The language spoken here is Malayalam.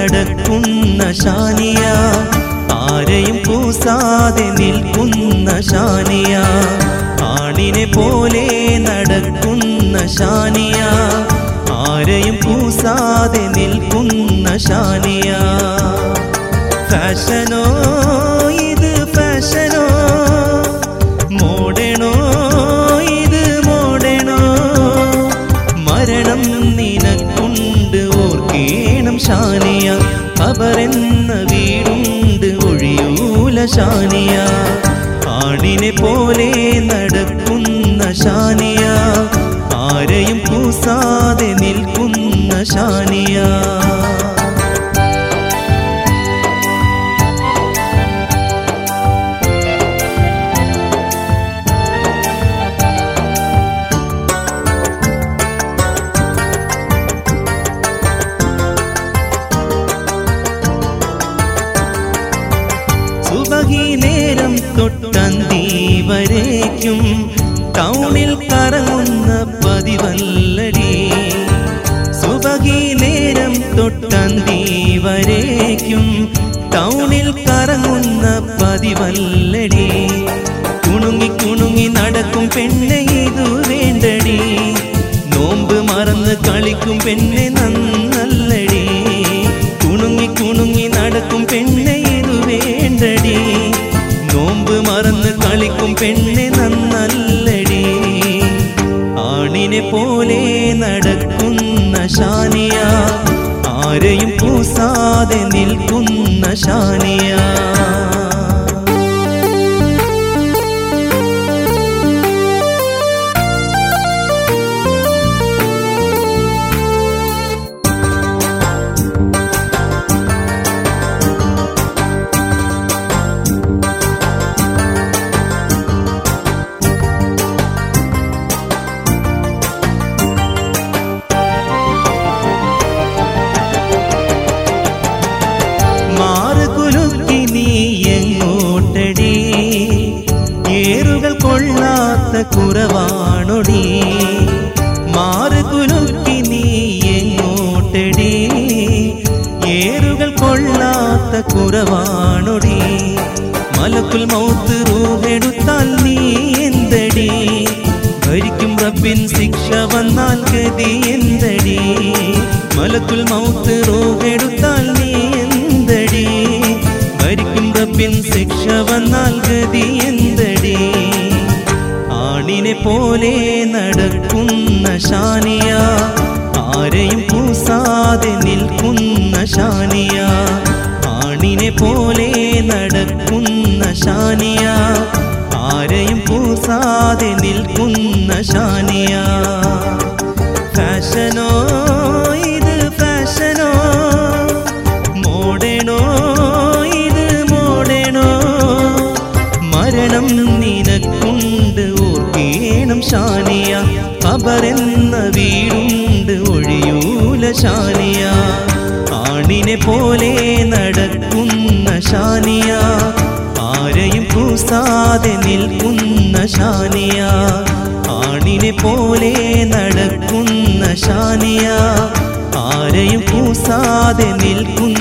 നടക്കുന്ന ഷാനിയ ആരെയും കൂസാതെ നിൽക്കുന്ന ഷാനിയ ആണിനെ പോലെ നടക്കുന്ന ഷാനിയ ആരെയും കൂസാതെ നിൽക്കുന്ന ഷാനിയ ഫാഷനോ ഇത് ഫാഷനോ മോഡേണോ ഇത് മോഡേണോ മരണം നിനക്കുണ്ട് ഓർക്കേണം ഷാനിയ അവരെന്ന വീടുണ്ട് ഒഴിയൂല ഷാനിയ ആണിനെ പോലെ നടക്കുന്ന ഷാനിയ ആരെയും കൂസാതെ നിൽക്കുന്ന ഷാനിയ സുബഹി നേരം തൊട്ടന്തി വരേക്കും ടൗണിൽ കറങ്ങുന്ന പതിവല്ലടി സുബഹി നേരം തൊട്ടന്തി വരേക്കും ടൗണിൽ കറങ്ങുന്ന പതിവല്ലടി കുണുങ്ങി കുണുങ്ങി നടക്കും പെണ്ണെ ഇതു വേണ്ടടി നോമ്പ് മറന്ന് കളിക്കും പെണ്ണെ നന്നല്ലടി കുണുങ്ങി കുണുങ്ങി നടക്കും പെണ്ണെ ഇതു വേണ്ടടി നോമ്പ് മറന്ന് കളിക്കും പെണ്ണെ നന്നല്ലടി ആണിനെ പോലെ നടക്കുന്ന ഷാനിയ ആരെയും പൂസാതെ നിൽക്കുന്ന ഷാനിയ മാറുകുലുക്കി നീ എങ്ങോട്ടടി ഏറുകൾ കൊള്ളാത്ത കുറവാണൊടി മാറുകുലുക്കി നീ എങ്ങോട്ടടി ഏറുകൾ കൊള്ളാത്ത കുറവാണൊടി മലക്കുൽ മൗത്ത് റൂഹെടുത്താൽ നീ എന്തടി ഭരിക്കും റബ്ബിൻ ശിക്ഷ വന്നാൽ ഗതി എന്തടി മലക്കുൽ മൗത്ത് റൂഹെടുത്താൽ നീ എന്തടി ഭരിക്കും റബ്ബിൻ ശിക്ഷ വന്നാൽ ഗതി എന്തടി ആണിനെ പോലെ നടക്കുന്ന ഷാനിയ ആരെയും കൂസാതെ നിൽക്കുന്ന ഷാനിയ ആണിനെ പോലെ നടക്കുന്ന ഷാനിയ ആരെയും കൂസാതെ നിൽക്കുന്ന ഷാനിയ ഫാഷനോ ഇത് ഫാഷനോ മോഡേണോ ഇത് മോഡേണോ മരണം നിനക്കുണ്ട് ഓർക്കേണം ഷാനിയ അപരെന്ന വീടുണ്ട് ഒഴിയൂല ഷാനിയ ആണിനെ പോലെ നടക്കുന്ന ഷാനിയ ആരെയും കൂസാതെ നിൽക്കുന്ന ഷാനിയ ആണിനെ പോലെ നടക്കുന്ന ഷാനിയ ആരെയും കൂസാതെ നിൽക്കുന്ന